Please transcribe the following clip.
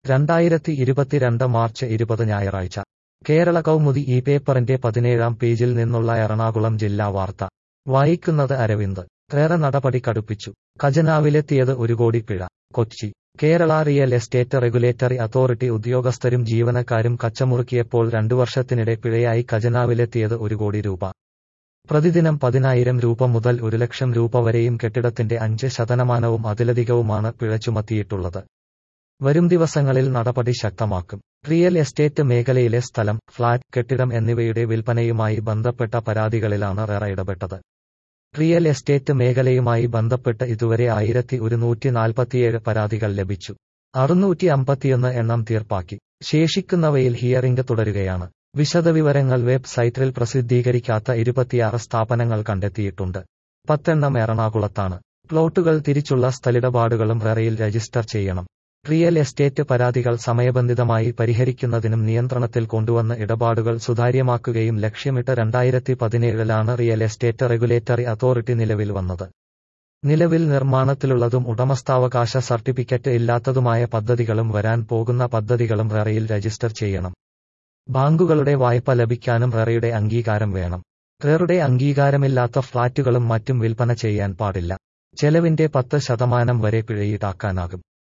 രണ്ടായിരത്തി ഇരുപത്തിരണ്ട് മാർച്ച് ഇരുപത് ഞായറാഴ്ച കേരള കൗമുദി ഈ പേപ്പറിന്റെ പതിനേഴാം പേജിൽ നിന്നുള്ള എറണാകുളം ജില്ലാ വാർത്ത വായിക്കുന്നത് അരവിന്ദ് റേറ നടപടി കടുപ്പിച്ചു ഖജനാവിലെത്തിയത് ഒരു കോടി പിഴ Kochi Kerala real estate regulatory authority ഉദ്യോഗസ്ഥരും ജീവനക്കാരും കച്ചമുറുക്കിയപ്പോൾ രണ്ടു വർഷത്തിനിടെ പിഴയായി ഖജനാവിലെത്തിയത് ഒരു കോടി രൂപ പ്രതിദിനം പതിനായിരം രൂപ മുതൽ ഒരു ലക്ഷം രൂപ വരെയും കെട്ടിടത്തിന്റെ അഞ്ച് ശതമാനവും അതിലധികവുമാണ് പിഴ ചുമത്തിയിട്ടുള്ളത് വരും ദിവസങ്ങളിൽ നടപടി ശക്തമാക്കും റിയൽ എസ്റ്റേറ്റ് മേഖലയിലെ സ്ഥലം ഫ്ളാറ്റ് കെട്ടിടം എന്നിവയുടെ വിൽപ്പനയുമായി ബന്ധപ്പെട്ട പരാതികളിലാണ് റെറ ഇടപെട്ടത് റിയൽ എസ്റ്റേറ്റ് മേഖലയുമായി ബന്ധപ്പെട്ട് ഇതുവരെ ആയിരത്തി ഒരുന്നൂറ്റി നാൽപ്പത്തിയേഴ് പരാതികൾ ലഭിച്ചു അറുന്നൂറ്റി അമ്പത്തിയൊന്ന് എണ്ണം തീർപ്പാക്കി ശേഷിക്കുന്നവയിൽ ഹിയറിംഗ് തുടരുകയാണ് വിശദവിവരങ്ങൾ വെബ്സൈറ്റിൽ പ്രസിദ്ധീകരിക്കാത്ത ഇരുപത്തിയാറ് സ്ഥാപനങ്ങൾ കണ്ടെത്തിയിട്ടുണ്ട് പത്തെണ്ണം എറണാകുളത്താണ് പ്ലോട്ടുകൾ തിരിച്ചുള്ള സ്ഥലിടപാടുകളും റെറയിൽ രജിസ്റ്റർ ചെയ്യണം റിയൽ എസ്റ്റേറ്റ് പരാതികൾ സമയബന്ധിതമായി പരിഹരിക്കുന്നതിനും നിയന്ത്രണത്തിൽ കൊണ്ടുവന്ന് ഇടപാടുകൾ സുതാര്യമാക്കുകയും ലക്ഷ്യമിട്ട് രണ്ടായിരത്തി പതിനേഴിലാണ് റിയൽ എസ്റ്റേറ്റ് റെഗുലേറ്ററി അതോറിറ്റി നിലവിൽ വന്നത് നിലവിൽ നിർമ്മാണത്തിലുള്ളതും ഉടമസ്ഥാവകാശ സർട്ടിഫിക്കറ്റ് ഇല്ലാത്തതുമായ പദ്ധതികളും വരാൻ പോകുന്ന പദ്ധതികളും റെറയിൽ രജിസ്റ്റർ ചെയ്യണം ബാങ്കുകളുടെ വായ്പ ലഭിക്കാനും റെറയുടെ അംഗീകാരം വേണം റെറുടെ അംഗീകാരമില്ലാത്ത ഫ്ളാറ്റുകളും മറ്റും വിൽപ്പന ചെയ്യാൻ പാടില്ല ചെലവിന്റെ പത്ത് ശതമാനം വരെ പിഴ ഈടാക്കാനാകും